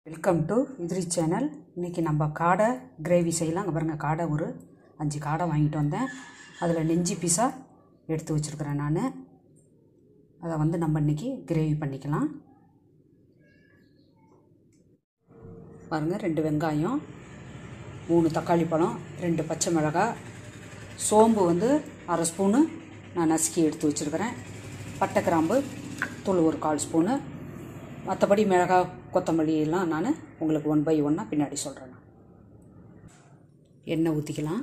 welcome to இத்ரி channel இன்றைக்கி நம்ம காடை கிரேவி செய்யலாம் அங்கே பாருங்கள் காடை ஒரு அஞ்சு காடை வாங்கிட்டு வந்தேன் அதில் நெஞ்சு பீஸாக எடுத்து வச்சுருக்கிறேன் நான் அதை வந்து நம்ம இன்றைக்கி கிரேவி பண்ணிக்கலாம் பாருங்கள் ரெண்டு வெங்காயம் மூணு தக்காளி பழம் ரெண்டு பச்சை மிளகாய் சோம்பு வந்து அரை ஸ்பூனு நான் நசுக்கி எடுத்து வச்சுருக்கிறேன் பட்டை கிராம்பு தூள் ஒரு கால் ஸ்பூனு மற்றபடி மிளகாய் கொத்தமல்லி எல்லாம் நான் உங்களுக்கு ஒன் பை ஒன்னாக பின்னாடி சொல்கிறேன் நான் எண்ணெய் ஊற்றிக்கலாம்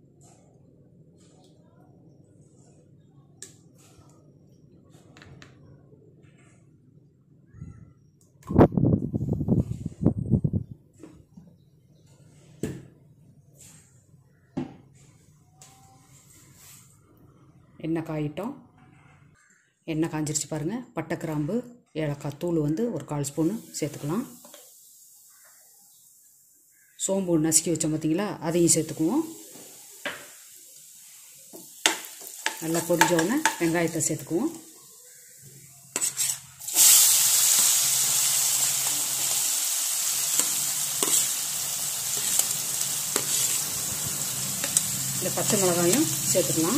எண்ணெய் காயிட்டோம் எண்ணெய் காஞ்சிருச்சு பாருங்கள் பட்டை கிராம்பு ஏலக்காய் தூள் வந்து ஒரு கால் ஸ்பூனு சேர்த்துக்கலாம் சோம்பு நசுக்கி வச்சோம் பார்த்தீங்களா அதையும் சேர்த்துக்குவோம் நல்லா பொரிஞ்ச உடனே வெங்காயத்தை சேர்த்துக்குவோம் இந்த பச்சை மிளகாயும் சேர்த்துக்கலாம்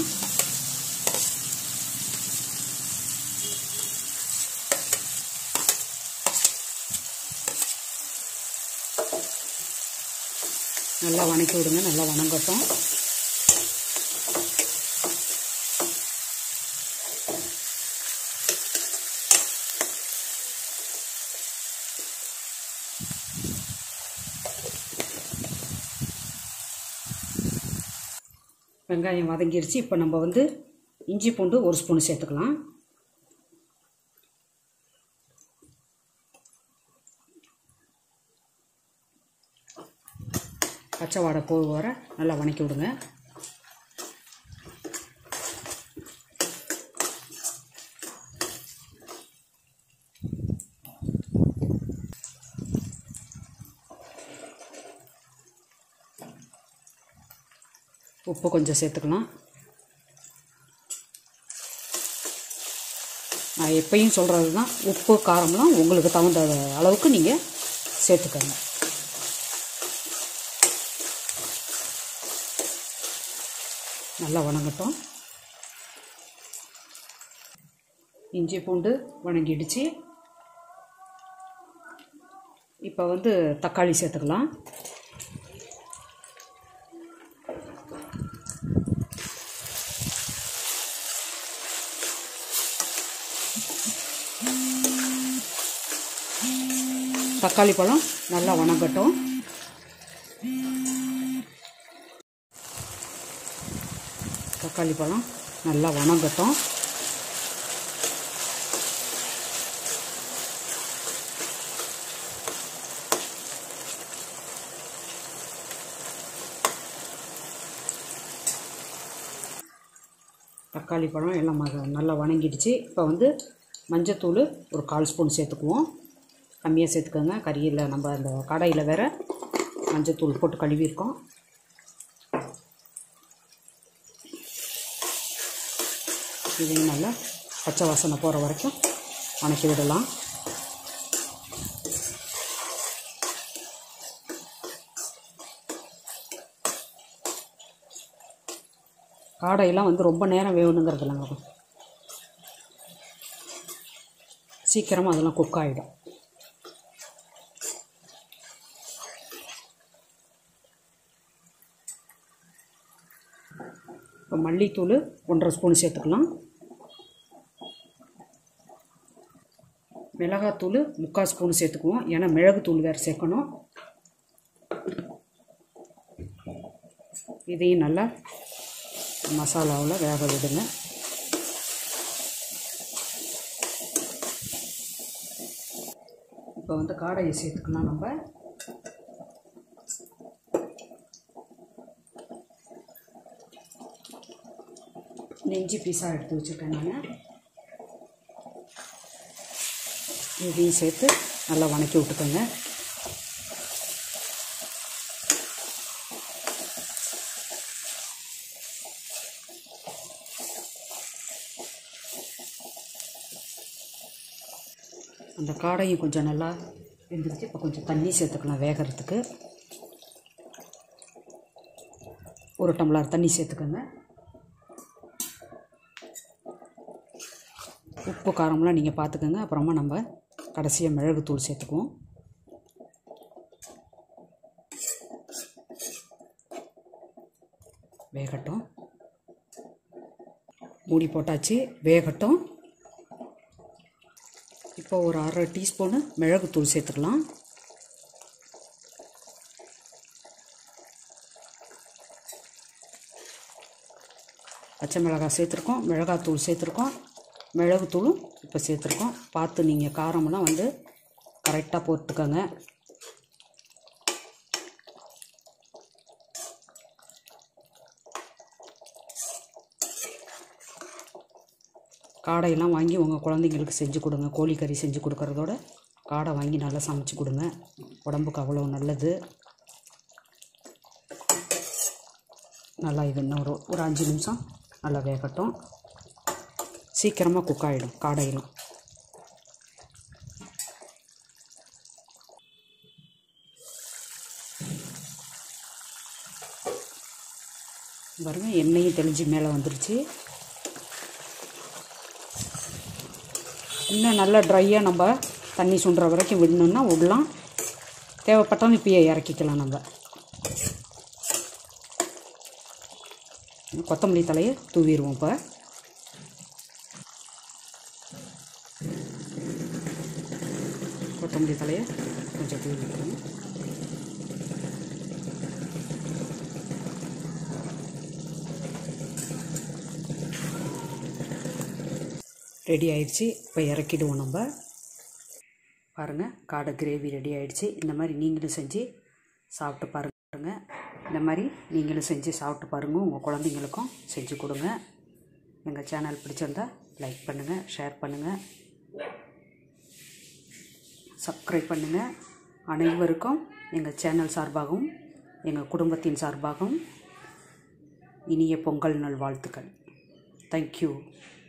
நல்லா வணக்கி விடுங்க நல்லா வணங்கட்டும் வெங்காயம் வதங்கிருச்சு இப்போ நம்ம வந்து இஞ்சி பூண்டு ஒரு ஸ்பூன் சேர்த்துக்கலாம் பச்சை வாடை போய் வர நல்லா வணக்கி விடுங்க உப்பு கொஞ்சம் சேர்த்துக்கலாம் நான் எப்பயும் சொல்கிறது தான் உப்பு காரம்லாம் உங்களுக்கு தகுந்த அளவுக்கு நீங்கள் சேர்த்துக்கோங்க நல்லா வணங்கட்டும் இஞ்சி பூண்டு வணங்கிடுச்சு இப்போ வந்து தக்காளி சேர்த்துக்கலாம் தக்காளி பழம் நல்லா வணங்கட்டும் தக்காளி பழம் நல்லா வணங்கட்டும் தக்காளி பழம் எல்லாம் ம- நல்லா வணங்கிடுச்சு இப்போ வந்து மஞ்சத்தூள் ஒரு கால் ஸ்பூன் சேர்த்துக்குவோம் கம்மியாக சேர்த்துக்கோங்க கறியில் நம்ம அந்த கடையில் வேற மஞ்சத்தூள் போட்டு கழுவியிருக்கோம் இதையும் நல்லா பச்சை வாசனை போகிற வரைக்கும் வணக்கி விடலாம் காடையெல்லாம் வந்து ரொம்ப நேரம் வேகணுங்கிறது இல்லைங்க சீக்கிரமாக அதெல்லாம் குக் ஆகிடும் இப்போ மல்லித்தூள் ஒன்றரை ஸ்பூன் சேர்த்துக்கலாம் மிளகாத்தூள் முக்கால் ஸ்பூன் சேர்த்துக்குவோம் ஏன்னா மிளகுத்தூள் வேறு சேர்க்கணும் இதையும் நல்லா மசாலாவில் வேக விடுங்க இப்போ வந்து காடையை சேர்த்துக்கலாம் நம்ம நெஞ்சு பீஸாக எடுத்து வச்சுருக்கேன் நான் இதையும் சேர்த்து நல்லா வணக்கி விட்டுக்கோங்க அந்த காடையும் கொஞ்சம் நல்லா வெந்துருச்சு இப்போ கொஞ்சம் தண்ணி சேர்த்துக்கலாம் வேகிறதுக்கு ஒரு டம்ளர் தண்ணி சேர்த்துக்கோங்க உப்பு காரம்லாம் நீங்கள் பார்த்துக்கோங்க அப்புறமா நம்ம கடைசியாக மிளகுத்தூள் சேர்த்துக்குவோம் வேகட்டும் மூடி போட்டாச்சு வேகட்டும் இப்போ ஒரு அரை டீஸ்பூனு மிளகுத்தூள் சேர்த்துக்கலாம் பச்சை மிளகாய் சேர்த்துருக்கோம் மிளகாத்தூள் சேர்த்துருக்கோம் மிளகுத்தூளும் இப்போ சேர்த்துருக்கோம் பார்த்து நீங்கள் காரமெல்லாம் வந்து கரெக்டாக போட்டுக்கோங்க காடையெல்லாம் வாங்கி உங்கள் குழந்தைங்களுக்கு செஞ்சு கொடுங்க கோழிக்கறி செஞ்சு கொடுக்கறதோட காடை வாங்கி நல்லா சமைச்சு கொடுங்க உடம்புக்கு அவ்வளோ நல்லது நல்லா இது இன்னும் ஒரு ஒரு அஞ்சு நிமிஷம் நல்லா வேகட்டும் சீக்கிரமாக குக் ஆகிடும் காடையெல்லாம் பாருங்க எண்ணெயும் தெளிஞ்சு மேலே வந்துருச்சு இன்னும் நல்லா ட்ரையாக நம்ம தண்ணி சுண்டுற வரைக்கும் விடணுன்னா விடலாம் தேவைப்பட்டாலும் இப்பயே இறக்கிக்கலாம் நம்ம கொத்தமல்லி தலையை தூவிடுவோம் இப்போ கொத்தமல்லி தலையை கொஞ்சம் தூவிக்கிறோம் ரெடி ஆயிடுச்சு இப்போ இறக்கிடுவோம் நம்ம பாருங்கள் காடை கிரேவி ரெடி ஆயிடுச்சு இந்த மாதிரி நீங்களும் செஞ்சு சாப்பிட்டு பாருங்க இந்த மாதிரி நீங்களும் செஞ்சு சாப்பிட்டு பாருங்க உங்கள் குழந்தைங்களுக்கும் செஞ்சு கொடுங்க எங்கள் சேனல் பிடிச்சிருந்தா லைக் பண்ணுங்கள் ஷேர் பண்ணுங்கள் சப்ஸ்கிரைப் பண்ணுங்கள் அனைவருக்கும் எங்கள் சேனல் சார்பாகவும் எங்கள் குடும்பத்தின் சார்பாகவும் இனிய பொங்கல் நல்வாழ்த்துக்கள் தேங்க்யூ